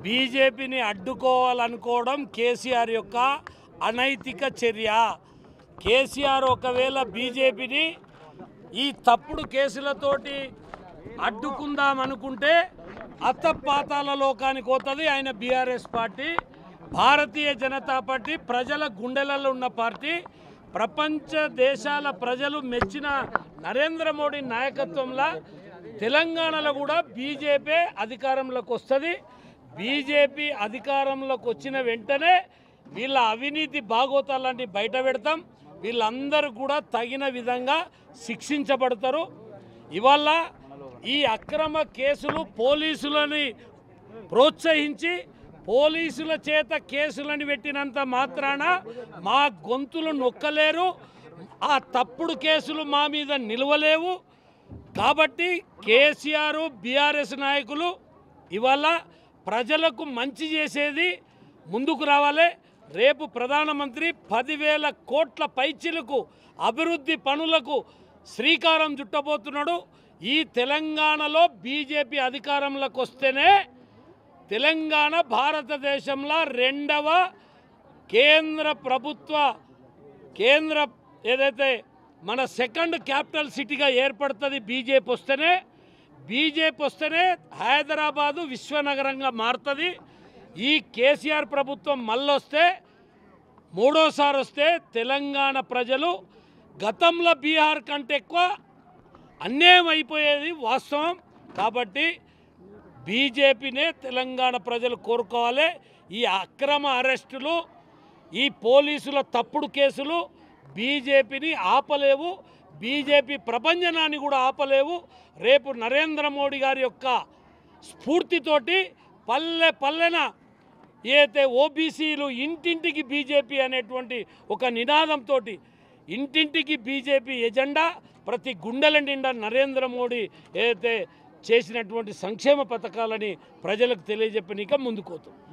బీజేపీని అడ్డుకోవాలనుకోవడం కేసీఆర్ యొక్క అనైతిక చర్య కేసీఆర్ ఒకవేళ బీజేపీని ఈ తప్పుడు కేసులతోటి అడ్డుకుందాం అనుకుంటే అత్తపాతాల లోకానికి పోతుంది ఆయన BRS party Bharatiya Janata party ప్రజల గుండెలలో ఉన్న పార్టీ ప్రపంచ దేశాల ప్రజలు మెచ్చిన నరేంద్ర మోడీ నాయకత్వంలో తెలంగాణలో కూడా బీజేపీ అధికారంలోకి వస్తుంది బీజేపీ అధికారంలోకి వచ్చిన వెంటనే వీళ్ళ అవినీతి బాగోతాలని బయట పెడతాం వీళ్ళందరూ కూడా తగిన విధంగా శిక్షించబడతారు ఇవాళ ఈ అక్రమ కేసులు పోలీసులని ప్రోత్సహించి పోలీసుల చేత కేసులను పెట్టినంత మాత్రాన మా గొంతులు నొక్కలేరు ఆ తప్పుడు కేసులు మా మీద నిలవలేవు కాబట్టి కేసీఆర్ బీఆర్ఎస్ నాయకులు ఇవాళ ప్రజలకు మంచి చేసేది ముందుకు రావాలి రేపు ప్రధానమంత్రి పదివేల కోట్ల పైచిలకు అభివృద్ధి పనులకు శ్రీకారం చుట్టబోతున్నాడు ఈ తెలంగాణలో బీజేపీ అధికారంలోకి వస్తేనే తెలంగాణ భారతదేశంలో రెండవ కేంద్ర ప్రభుత్వ కేంద్ర ఏదైతే మన సెకండ్ క్యాపిటల్ సిటీగా ఏర్పడుతుంది బీజేపీ వస్తేనే బీజేపీ వస్తేనే హైదరాబాదు విశ్వనగరంగా మారుతుంది ఈ కేసీఆర్ ప్రభుత్వం మళ్ళొస్తే మూడోసారి వస్తే తెలంగాణ ప్రజలు గతంలో బీహార్ కంటే ఎక్కువ అన్యాయం అయిపోయేది వాస్తవం కాబట్టి బీజేపీనే తెలంగాణ ప్రజలు కోరుకోవాలి ఈ అక్రమ అరెస్టులు ఈ పోలీసుల తప్పుడు కేసులు బీజేపీని ఆపలేవు బీజేపీ ప్రభంజనాన్ని కూడా ఆపలేవు రేపు నరేంద్ర మోడీ గారి యొక్క స్ఫూర్తితోటి పల్లె పల్లెన ఏదైతే ఓబీసీలు ఇంటింటికి బీజేపీ అనేటువంటి ఒక నినాదంతో ఇంటింటికి బీజేపీ ఎజెండా ప్రతి గుండెల నిండా నరేంద్ర మోడీ ఏదైతే చేసినటువంటి సంక్షేమ పథకాలని ప్రజలకు తెలియజెప్పనీక ముందుకోతుంది